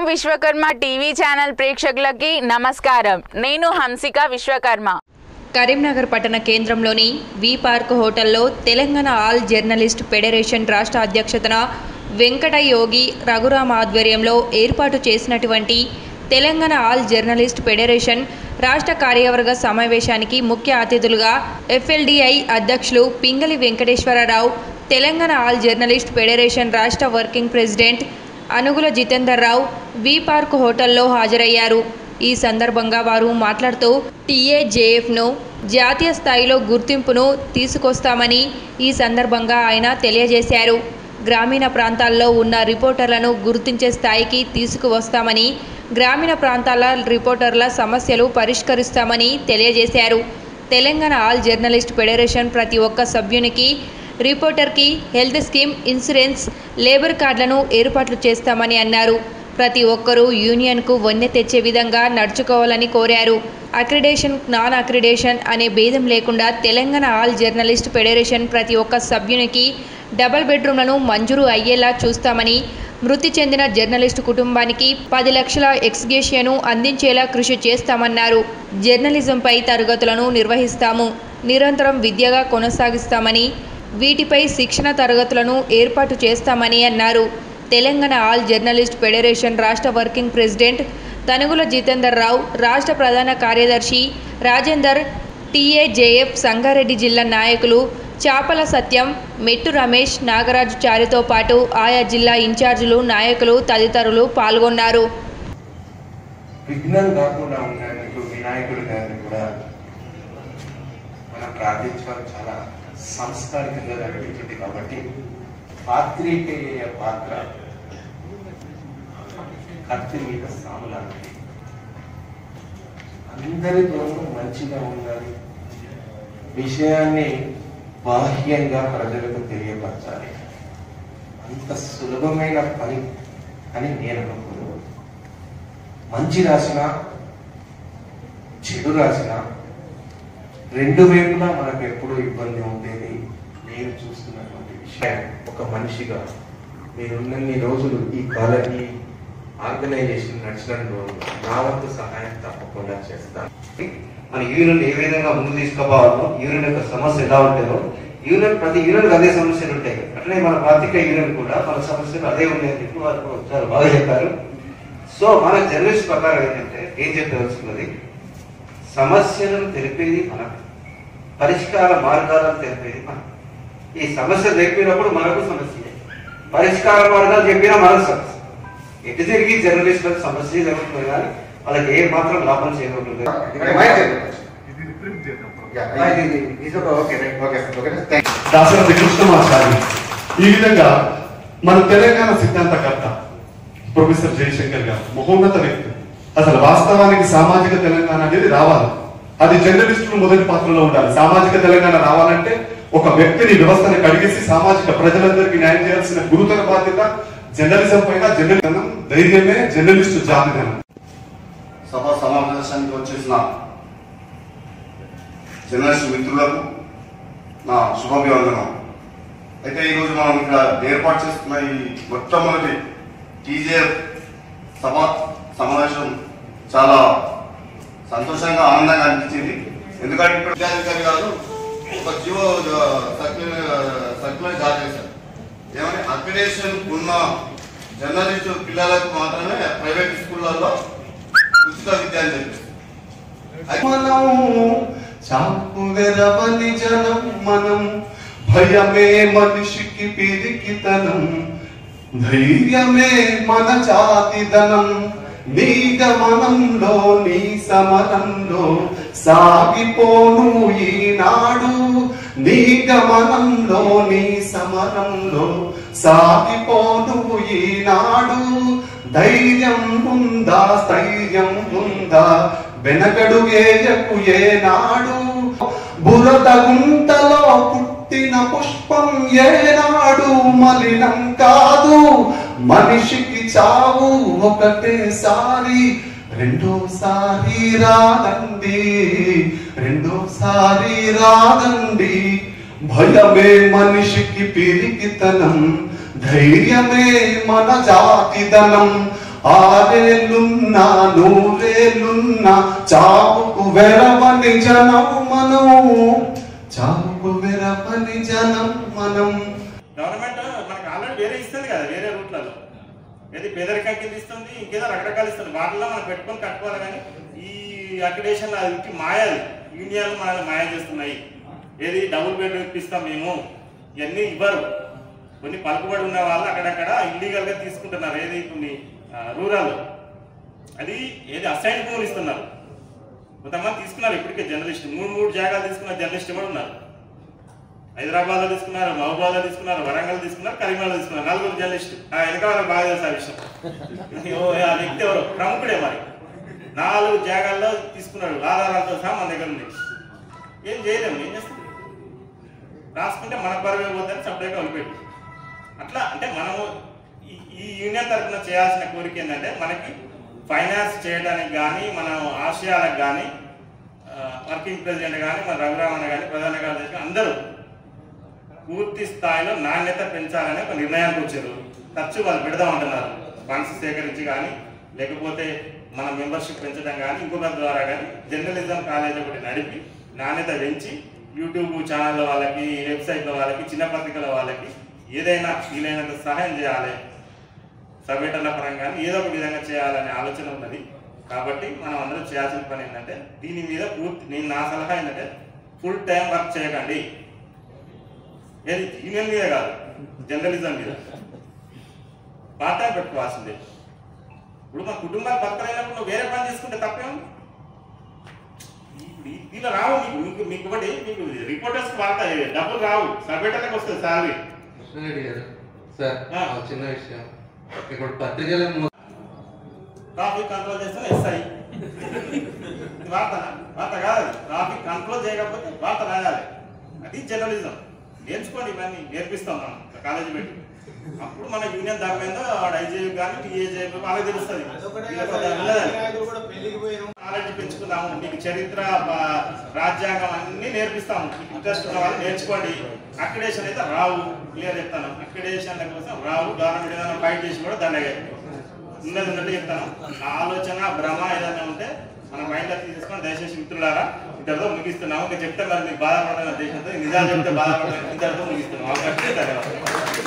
Vishwakarma TV channel ప్రేక్షకులకి నమస్కారం నేను హంసిక విశ్వకర్మ కరీంనగర్ పట్టణ కేంద్రంలోని వి పార్క్ హోటల్లో తెలంగాణ ఆల్ జర్నలిస్ట్ ఫెడరేషన్ రాష్ట్ర అధ్యక్షతన వెంకట యోగి రఘురామ్ ఆధ్వర్యంలో ఏర్పాటు చేసినటువంటి తెలంగాణ ఆల్ జర్నలిస్ట్ ఫెడరేషన్ రాష్ట్ర కార్యవర్గ సమావేశానికి ముఖ్య అతిథులుగా ఎఫ్ఎల్డిఐ అధ్యక్షులు Pingali Venkateswararao Telangana all journalist federation రాష్ట్ర working president Anugula Jitender Rao V పార్క్ హోటల్లో హాజరయ్యారు ఈ సందర్భంగా వారు మాట్లాడుతూ టీఏజేఎఫ్ను జాతీయ స్థాయిలో గుర్తింపును తీసుకొస్తామని ఈ సందర్భంగా ఆయన తెలియజేశారు గ్రామీణ ప్రాంతాల్లో ఉన్న రిపోర్టర్లను గుర్తించే స్థాయికి తీసుకువస్తామని గ్రామీణ ప్రాంతాల రిపోర్టర్ల సమస్యలు పరిష్కరిస్తామని తెలియజేశారు తెలంగాణ ఆల్ జర్నలిస్ట్ ఫెడరేషన్ ప్రతి ఒక్క సభ్యునికి రిపోర్టర్కి హెల్త్ స్కీమ్ ఇన్సూరెన్స్ లేబర్ కార్డులను ఏర్పాట్లు చేస్తామని అన్నారు ప్రతి ఒక్కరూ యూనియన్కు వన్నె తెచ్చే విధంగా నడుచుకోవాలని కోరారు అక్రిడేషన్ నాన్ అక్రిడేషన్ అనే భేదం లేకుండా తెలంగాణ ఆల్ జర్నలిస్ట్ ఫెడరేషన్ ప్రతి ఒక్క సభ్యునికి డబల్ బెడ్రూమ్లను మంజూరు అయ్యేలా చూస్తామని మృతి చెందిన జర్నలిస్టు కుటుంబానికి పది లక్షల ఎక్స్గేషియను అందించేలా కృషి చేస్తామన్నారు జర్నలిజంపై తరగతులను నిర్వహిస్తాము నిరంతరం విద్యగా కొనసాగిస్తామని వీటిపై శిక్షణ తరగతులను ఏర్పాటు చేస్తామని అన్నారు తెలంగాణ ఆల్ జర్నలిస్ట్ ఫెడరేషన్ రాష్ట్ర వర్కింగ్ ప్రెసిడెంట్ తనుగుల జితేందర్ రావు రాష్ట్ర ప్రధాన కార్యదర్శి రాజేందర్ టీఏజేఎఫ్ సంగారెడ్డి జిల్లా నాయకులు చాపల సత్యం మెట్టు రమేష్ నాగరాజు చారితో పాటు ఆయా జిల్లా ఇన్ఛార్జీలు నాయకులు తదితరులు పాల్గొన్నారు విఘ్నం కాకుండా ఉండడానికి వినాయకుడి గారిని కూడా మనం ప్రార్థించడం చాలా సంస్కారికంగా కనిపించింది కాబట్టి పాత్రికేయ పాత్ర కత్తి మీద సాము లాంటిది అందరితోనూ మంచిగా ఉండాలి విషయాన్ని బాహ్యంగా ప్రజలకు తెలియపరచాలి అంత సులభమైన పని అని నేను అనుకోను మంచి రాసిన చెడు రాసిన రెండు వైపులా మనకు ఎప్పుడూ ఇబ్బంది ఉండేది నేను చూస్తున్నటువంటి విషయం ఒక మనిషిగా మీరున్నన్ని రోజులు ఈ కాలనీ ఆర్గనైజేషన్ నడిచినన్ని రోజులు నా వంతు సహాయం తప్పకుండా చేస్తాను మన యూనియన్ ఏ విధంగా ముందు తీసుకుపోవాలో యూనియన్ యొక్క సమస్య ఎలా ఉంటుందో యూనియన్ ప్రతి యూనియన్ అదే సమస్యలు ఉంటాయి అట్లనే మన పాతిక యూనియన్ కూడా మన సమస్యలు అదే ఉన్నాయని చెప్పి వారు చాలా బాగా చెప్పారు సో మన జర్నలిస్ట్ ప్రకారం ఏంటంటే ఏం చెప్పవలసినది సమస్యలను తెలిపేది మన పరిష్కార మార్గాలను తెలిపేది మనం ఈ సమస్య తెలిపినప్పుడు మనకు సమస్య పరిష్కార మార్గాలు చెప్పినా మనకు సమస్య ఎటు తిరిగి జర్నలిస్టులకు సమస్య జరుగుతుంది కానీ వాళ్ళకి ఏ మాత్రం లాభం చేయకూడదు దాశరథి కృష్ణమాచారి ఈ విధంగా మన తెలంగాణ సిద్ధాంతకర్త ప్రొఫెసర్ జయశంకర్ గారు మహోన్నత వ్యక్తి అసలు వాస్తవానికి సామాజిక తెలంగాణ అనేది రావాలి అది జర్నలిస్టులు మొదటి పాత్రలో ఉండాలి సామాజిక తెలంగాణ రావాలంటే ఒక వ్యక్తిని వ్యవస్థను కడిగేసి సామాజిక ప్రజలందరికీ న్యాయం చేయాల్సిన గురుతర బాధ్యత జర్నలిజం పైన జర్నలిజం ధైర్యమే జర్నలిస్టు జాతిదనం సభ సమావేశానికి వచ్చేసిన జర్నలిస్ట్ మిత్రులకు నా శుభాభివందనం అయితే ఈరోజు మనం ఇక్కడ ఏర్పాటు చేస్తున్న ఈ మొట్టమొదటి టీజేఎఫ్ సభ సమావేశం చాలా సంతోషంగా ఆనందంగా అనిపించింది ఎందుకంటే ఇప్పుడు విద్యాధికారి గారు ఒక జీవో సర్క్యులర్ సర్క్యులర్ జారీ చేశారు ఏమని అక్రిడేషన్ ఉన్న జర్నలిస్టు పిల్లలకు మాత్రమే ప్రైవేట్ స్కూళ్ళల్లో ఉచిత విద్య అని చెప్పి మనం చాపు వెరవని జనం మనం భయమే మనిషికి పిరికితనం ధైర్యమే మన జాతిదనం నీ గమనంలో నీ సమరంలో సాగిపోను ఈనాడు నీ గమనంలో నీ సమరంలో సాగిపోను ఈనాడు ధైర్యం ఉందా స్థైర్యం ఉందా వెనకడుగేయకు ఏనాడు బురద గుంటలో పుట్టిన పుష్పం ఏనాడు మలినం కాదు మనిషికి చావు ఒకటేసారి రెండోసారి రాదండి రెండోసారి రాదండి భయమే మనిషికి పిరికితనం ధైర్యమే మన జాతిదనం ఆరేళ్ళున్నా నూరేళ్ళున్నా చావుకు వెరవని జనం మనం చావుకు వెరవని జనం మనం గవర్నమెంట్ మనకు ఆల్రెడీ వేరే ఇస్తుంది కదా వేరే రూట్లలో ఏది పేదరికం కింద ఇస్తుంది ఇంకేదో రకరకాలు ఇస్తుంది వాటిలో మనం పెట్టుకొని కట్టుకోవాలి కానీ ఈ అక్రిడేషన్ అది మాయ అది యూనియన్లు మనల్ని మాయ చేస్తున్నాయి ఏది డబుల్ బెడ్రూమ్ ఇప్పిస్తాం మేము ఇవన్నీ ఇవ్వరు కొన్ని పలుకుబడి ఉన్న వాళ్ళు అక్కడక్కడ ఇల్లీగల్ గా తీసుకుంటున్నారు ఏది కొన్ని రూరల్ అది ఏది అసైన్ భూములు ఇస్తున్నారు కొంతమంది తీసుకున్నారు ఇప్పటికే జర్నలిస్ట్ మూడు మూడు జాగాలు తీసుకున్న జర్నలిస్ట్ కూడా ఉన్నారు హైదరాబాద్ లో తీసుకున్నారు మహబూబాద్ లో తీసుకున్నారు వరంగల్ తీసుకున్నారు కరీంనగర్ తీసుకున్నారు నలుగురు జర్నలిస్ట్ ఆ వెనక వాళ్ళకి బాగా తెలుసు ఆ విషయం ఓ, ఆ వ్యక్తి ఎవరు ప్రముఖుడే మరి నాలుగు జాగాల్లో తీసుకున్నాడు ఆధారాలతో సహా మన దగ్గర ఉంది ఏం చేయలేము ఏం చేస్తాం రాసుకుంటే మన పరువే పోతే సపరేట్గా వదిలిపెట్టు అట్లా అంటే మనము ఈ- ఈ యూనియన్ తరఫున చేయాల్సిన కోరిక ఏంటంటే మనకి ఫైనాన్స్ చేయడానికి కానీ మన ఆశయాలకు కానీ వర్కింగ్ ప్రెసిడెంట్ కానీ మన రఘురామన్న కానీ ప్రధాన కార్యదర్శి కానీ అందరూ పూర్తి స్థాయిలో నాణ్యత పెంచాలని ఒక నిర్ణయానికి వచ్చారు ఖర్చు వాళ్ళు పెడదామంటున్నారు ఫండ్స్ సేకరించి కానీ లేకపోతే మన మెంబర్షిప్ పెంచడం కానీ ఇంకొక ద్వారా కానీ జర్నలిజం కాలేజ్ ఒకటి నడిపి నాణ్యత పెంచి యూట్యూబ్ ఛానల్ వాళ్ళకి వెబ్సైట్ల వాళ్ళకి చిన్న పత్రికల వాళ్ళకి ఏదైనా వీలైనంత సహాయం చేయాలి సర్వేటర్ల పరంగా కానీ ఏదో ఒక విధంగా చేయాలనే ఆలోచన ఉన్నది కాబట్టి మనం అందరం చేయాల్సిన పని ఏంటంటే దీని మీద పూర్తి నేను నా సలహా ఏంటంటే ఫుల్ టైం వర్క్ చేయకండి ఏది యూనియన్ మీద కాదు జర్నలిజం మీద పార్ట్ టైం పెట్టుకోవాల్సిందే ఇప్పుడు మా కుటుంబాలు బతకలేనప్పుడు నువ్వు వేరే పని చేసుకుంటే తప్పేం ఇప్పుడు ఈ- దీనిలో రావు మీకు మీకు మీకు ఒకటి మీకు రిపోర్టర్స్ వార్త డబ్బులు రావు సర్వేటర్లకు వస్తుంది సాలరీ కృష్ణారెడ్డి గారు సార్ ఆ. ఒక చిన్న విషయం ఇప్పుడు పత్రికల ము- ట్రాఫిక్ కంట్రోల్ చేస్తే ఎస్ఐ వార్త వార్త కాదు అది. ట్రాఫిక్ కంట్రోల్ చేయకపోతే వార్త రాయాలి అది జర్నలిజం నేర్చుకోండి ఇవన్నీ నేర్పిస్తాం మనం కాలేజీ పెట్టి అప్పుడు మన యూనియన్ దాకపోయిందో వాడు ఐజేవి కానీ టీఏజే వాళ్ళకి తెలుస్తుంది నాలెడ్జ్ పెంచుకుందాము మీకు చరిత్ర బ- రాజ్యాంగం అన్ని నేర్పిస్తాము మీకు ఇంట్రెస్ట్ ఉన్న వాళ్ళు నేర్చుకోండి అక్రిడేషన్ అయితే రావు క్లియర్ చెప్తాను అక్రిడేషన్ కోసం రావు గవర్నమెంట్ ఏదైనా ఫైట్ చేసి కూడా దండగా ఉన్నది ఉన్నట్టు చెప్తాను నా ఆలోచన భ్రమ ఏదైనా ఉంటే మన మైండ్ లో తీసుకొని దయచేసి మిత్రులారా ఇద్దరితో ముగిస్తున్నాము ఇంకా చెప్తే మరి మీకు బాధపడాలన్న దేశంతో నిజాలు చెప్తే బాధపడాలని ఇద్దరితో ముగిస్తున్నాం అవకాశం ధన్యవాదాలు